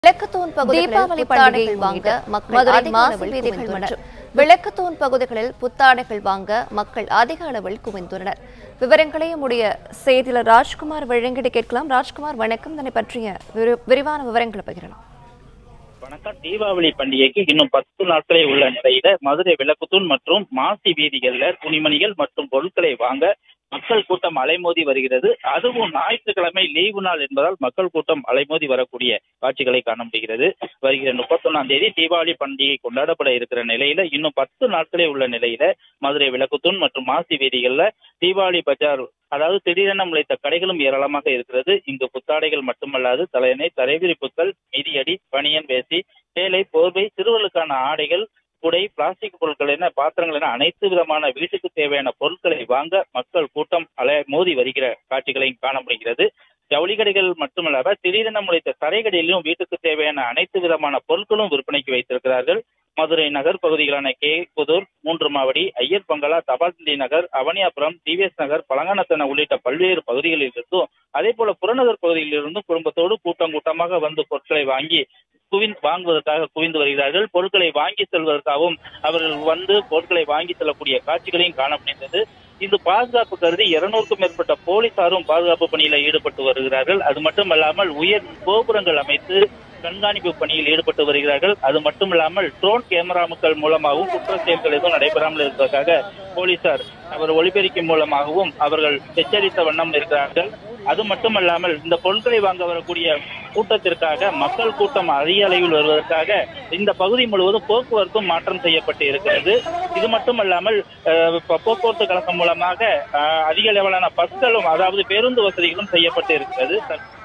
விளக்குத்தூண் பகுதிகளில் தீபாவளி புத்தாடைகள் பண்டிகையை வாங்க முன்னிட்டு மக்கள் மதுரை அதிக மாசி அளவில் வீதிகள் குவிந்துள்ளனர் மற்றும் விளக்குத்தூண் பகுதிகளில் புத்தாடைகள் வாங்க மக்கள் அதிக அளவில் குவிந்துள்ளனர் விவரங்களை உடைய செய்தியாளர் ராஜ்குமார் வழங்கிட்டு கேட்கலாம் ராஜ்குமார் வணக்கம் இதனை பற்றிய விரி- விரிவான விவரங்களை பகிரலாம் வணக்கம் தீபாவளி பண்டிகைக்கு இன்னும் பத்து நாட்களே உள்ள நிலையில மதுரை விளக்குத்தூண் மற்றும் மாசி வீதிகள்ல துணிமணிகள் மற்றும் பொருட்களை வாங்க மக்கள் கூட்டம் அலைமோதி வருகிறது அதுவும் ஞாயிற்றுக்கிழமை லீவு நாள் என்பதால் மக்கள் கூட்டம் அலைமோதி வரக்கூடிய காட்சிகளை காண முடிகிறது வருகிற முப்பத்தொன்னாம் தேதி தீபாவளி பண்டிகை கொண்டாடப்பட இருக்கிற நிலையில இன்னும் பத்து நாட்களே உள்ள நிலையில மதுரை விளக்குத்தூண் மற்றும் மாசி வீதிகள்ல தீபாவளி பஜார் அதாவது திடீரென முளைத்த கடைகளும் ஏராளமாக இருக்கிறது இங்கு புத்தாடைகள் மட்டுமல்லாது தலையணை தரைவிரிப்புகள் மிதியடி பனியன் வேசி சேலை போர்வை சிறுவர்களுக்கான ஆடைகள் குடை பிளாஸ்டிக் பொருட்கள் என பாத்திரங்கள் என அனைத்து விதமான வீட்டுக்கு தேவையான பொருட்களை வாங்க மக்கள் கூட்டம் அலை மோதி வருகிற காட்சிகளை காண முடிகிறது ஜவுளி கடைகள் மட்டுமல்லாத திடீரென முளைத்த தரைகடையிலும் வீட்டுக்கு தேவையான அனைத்து விதமான பொருட்களும் விற்பனைக்கு வைத்திருக்கிறார்கள் மதுரை நகர் பகுதிகளான கே புதூர் மூன்று மாவடி ஐயர் பங்களா தபால்தண்டி நகர் அவனியாபுரம் டிவிஎஸ் நகர் பழங்கானத்தன உள்ளிட்ட பல்வேறு பகுதிகளில் இருந்தும் அதே போல புறநகர் பகுதியில் இருந்தும் குடும்பத்தோடு கூட்டம் கூட்டமாக வந்து பொருட்களை வாங்கி குவிந்து வாங்குவதற்காக குவிந்து வருகிறார்கள் பொருட்களை வாங்கி செல்வதற்காகவும் அவர்கள் வந்து பொருட்களை வாங்கி செல்லக்கூடிய காட்சிகளையும் காண முடிந்தது இந்த பாதுகாப்பு கருதி இருநூறுக்கும் மேற்பட்ட போலீசாரும் பாதுகாப்பு பணியில ஈடுபட்டு வருகிறார்கள் அது மட்டுமல்லாமல் உயர் கோபுரங்கள் அமைத்து கண்காணிப்பு பணியில் ஈடுபட்டு வருகிறார்கள் அது மட்டுமில்லாமல் ட்ரோன் கேமராக்கள் மூலமாகவும் குற்ற செயல்கள் எதுவும் நடைபெறாமல் இருப்பதற்காக போலீசார் அவர் ஒளிபெருக்கி மூலமாகவும் அவர்கள் எச்சரித்த வண்ணம் இருக்கிறார்கள் அது மட்டுமல்லாமல் இந்த பொருட்களை வாங்க வரக்கூடிய கூட்டத்திற்காக மக்கள் கூட்டம் அதிக அளவில் வருவதற்காக இந்த பகுதி முழுவதும் போக்குவரத்தும் மாற்றம் செய்யப்பட்டு இருக்கிறது இது மட்டுமல்லாமல் அஹ், ப- போக்குவரத்து கழகம் மூலமாக அஹ், அதிக அளவிலான பஸ்களும் அதாவது பேருந்து வசதிகளும் செய்யப்பட்டு இருக்கிறது